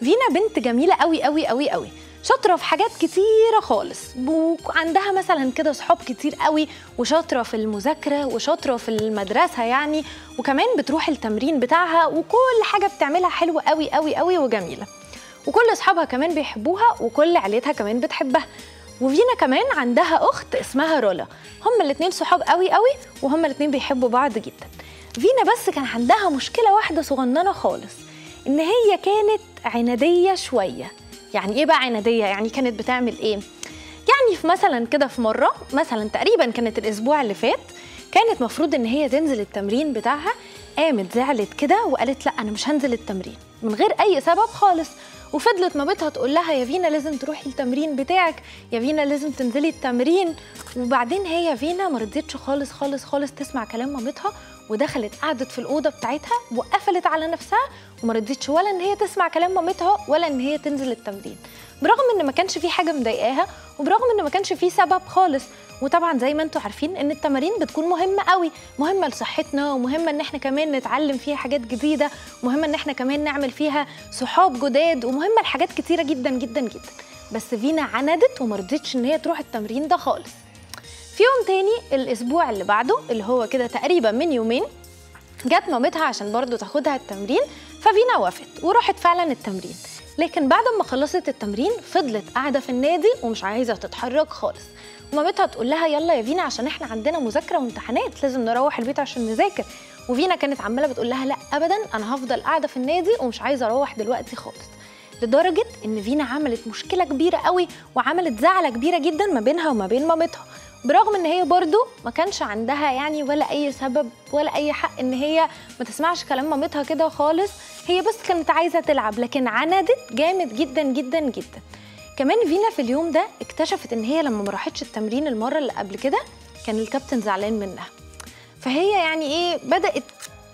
فينا بنت جميله قوي قوي قوي قوي شاطره في حاجات كتيره خالص وعندها مثلا كده صحاب كتير قوي وشاطره في المذاكره وشاطره في المدرسه يعني وكمان بتروح التمرين بتاعها وكل حاجه بتعملها حلوه قوي قوي قوي وجميله وكل اصحابها كمان بيحبوها وكل عيلتها كمان بتحبها وفينا كمان عندها اخت اسمها رولا هما الاتنين صحاب قوي قوي وهما الاتنين بيحبوا بعض جدا فينا بس كان عندها مشكله واحده صغننه خالص ان هي كانت عناديه شويه يعني ايه بقى عناديه يعني كانت بتعمل ايه يعني في مثلا كده في مره مثلا تقريبا كانت الاسبوع اللي فات كانت مفروض ان هي تنزل التمرين بتاعها قامت زعلت كده وقالت لا انا مش هنزل التمرين من غير اي سبب خالص وفضلت مامتها تقول لها يا فينا لازم تروحي التمرين بتاعك يا فينا لازم تنزلي التمرين وبعدين هي فينا ما رضيتش خالص خالص خالص تسمع كلام مامتها ودخلت قعدت في الاوضه بتاعتها وقفلت على نفسها وما رضيتش ولا ان هي تسمع كلام مامتها ولا ان هي تنزل التمرين برغم ان ما كانش في حاجه مضايقاها وبرغم ان ما كانش في سبب خالص وطبعا زي ما انتم عارفين ان التمارين بتكون مهمه قوي مهمه لصحتنا ومهمه ان احنا كمان نتعلم فيها حاجات جديده مهمه ان احنا كمان نعمل فيها صحاب جداد ومهمه لحاجات كتيره جدا جدا جدا بس فينا عندت وما رضتش ان هي تروح التمرين ده خالص في يوم تاني الاسبوع اللي بعده اللي هو كده تقريبا من يومين جت مامتها عشان برضو تاخدها التمرين ففينا وافت وراحت فعلا التمرين لكن بعد ما خلصت التمرين فضلت قاعده في النادي ومش عايزه تتحرك خالص ومامتها تقول لها يلا يا فينا عشان احنا عندنا مذاكره وامتحانات لازم نروح البيت عشان نذاكر وفينا كانت عماله بتقول لها لا ابدا انا هفضل قاعده في النادي ومش عايزه اروح دلوقتي خالص لدرجه ان فينا عملت مشكله كبيره قوي وعملت زعله كبيره جدا ما بينها وما بين مامتها برغم ان هي برضو ما كانش عندها يعني ولا اي سبب ولا اي حق ان هي ما تسمعش كلام مامتها كده خالص هي بس كانت عايزه تلعب لكن عندت جامد جدا جدا جدا كمان فينا في اليوم ده اكتشفت ان هي لما ما راحتش التمرين المره اللي قبل كده كان الكابتن زعلان منها فهي يعني ايه بدات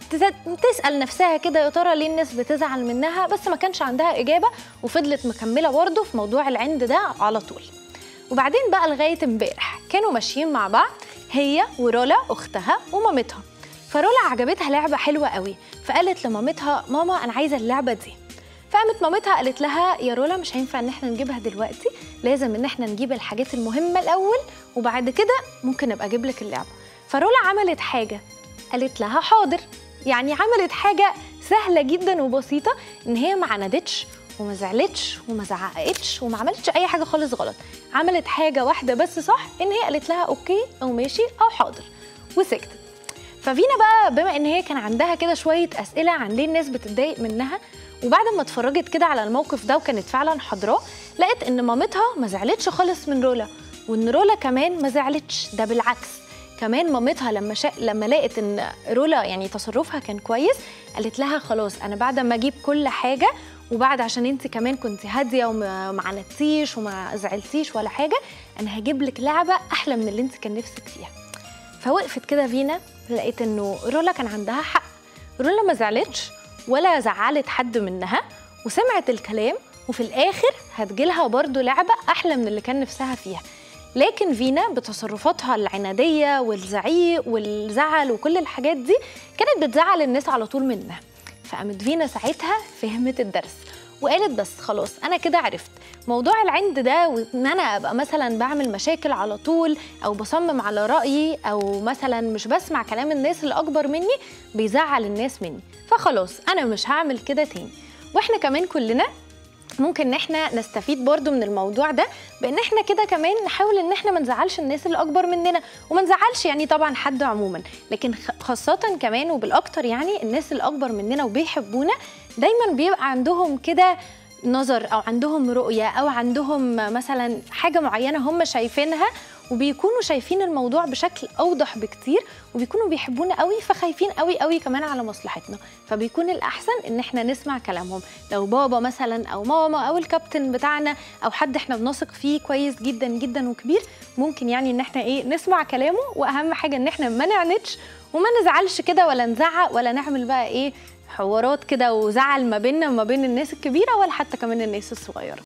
تسال نفسها كده يا ترى ليه الناس بتزعل منها بس ما كانش عندها اجابه وفضلت مكمله برضه في موضوع العند ده على طول وبعدين بقى لغايه امبارح كانوا ماشيين مع بعض هي ورولا اختها ومامتها فرولا عجبتها لعبه حلوه قوي فقالت لمامتها ماما انا عايزه اللعبه دي فقامت مامتها قالت لها يا رولا مش هينفع ان احنا نجيبها دلوقتي لازم ان احنا نجيب الحاجات المهمه الاول وبعد كده ممكن ابقى اجيب لك اللعبه فرولا عملت حاجه قالت لها حاضر يعني عملت حاجه سهله جدا وبسيطه ان هي ما عندتش وما زعلتش وما زعقتش وما عملتش اي حاجه خالص غلط عملت حاجه واحده بس صح ان هي قالت لها اوكي او ماشي او حاضر وسكتت ففينا بقى بما ان هي كان عندها كده شويه اسئله عن ليه الناس بتتضايق منها وبعد ما اتفرجت كده على الموقف ده وكانت فعلا حاضراه لقت ان مامتها ما زعلتش خالص من رولا وان رولا كمان ما زعلتش ده بالعكس كمان مامتها لما شا... لما لقت ان رولا يعني تصرفها كان كويس قالت لها خلاص انا بعد ما اجيب كل حاجه وبعد عشان انت كمان كنت هاديه وما عندتيش وما زعلتيش ولا حاجه انا هجيب لك لعبه احلى من اللي انت كان نفسك فيها فوقفت كده فينا لقيت انه رولا كان عندها حق رولا ما زعلتش ولا زعلت حد منها وسمعت الكلام وفي الاخر هتجيلها برضو لعبه احلى من اللي كان نفسها فيها لكن فينا بتصرفاتها العناديه والزعيق والزعل وكل الحاجات دي كانت بتزعل الناس على طول منها فقامت فينا ساعتها فهمت الدرس وقالت بس خلاص انا كده عرفت موضوع العند ده وان انا ابقى مثلا بعمل مشاكل على طول او بصمم على رايي او مثلا مش بسمع كلام الناس اللي اكبر مني بيزعل الناس مني فخلاص انا مش هعمل كده تاني واحنا كمان كلنا ممكن ان احنا نستفيد برضو من الموضوع ده بان احنا كده كمان نحاول ان احنا ما نزعلش الناس اللي اكبر مننا وما نزعلش يعني طبعا حد عموما لكن خاصه كمان وبالاكتر يعني الناس اللي اكبر مننا وبيحبونا دايما بيبقى عندهم كده نظر او عندهم رؤيه او عندهم مثلا حاجه معينه هم شايفينها وبيكونوا شايفين الموضوع بشكل اوضح بكتير وبيكونوا بيحبونا قوي فخايفين قوي قوي كمان على مصلحتنا فبيكون الاحسن ان احنا نسمع كلامهم لو بابا مثلا او ماما او الكابتن بتاعنا او حد احنا بنثق فيه كويس جدا جدا وكبير ممكن يعني ان احنا ايه نسمع كلامه واهم حاجه ان احنا ما نعنتش وما نزعلش كده ولا نزعق ولا نعمل بقى ايه حوارات كده وزعل ما بيننا وما بين الناس الكبيره ولا حتى كمان الناس الصغيره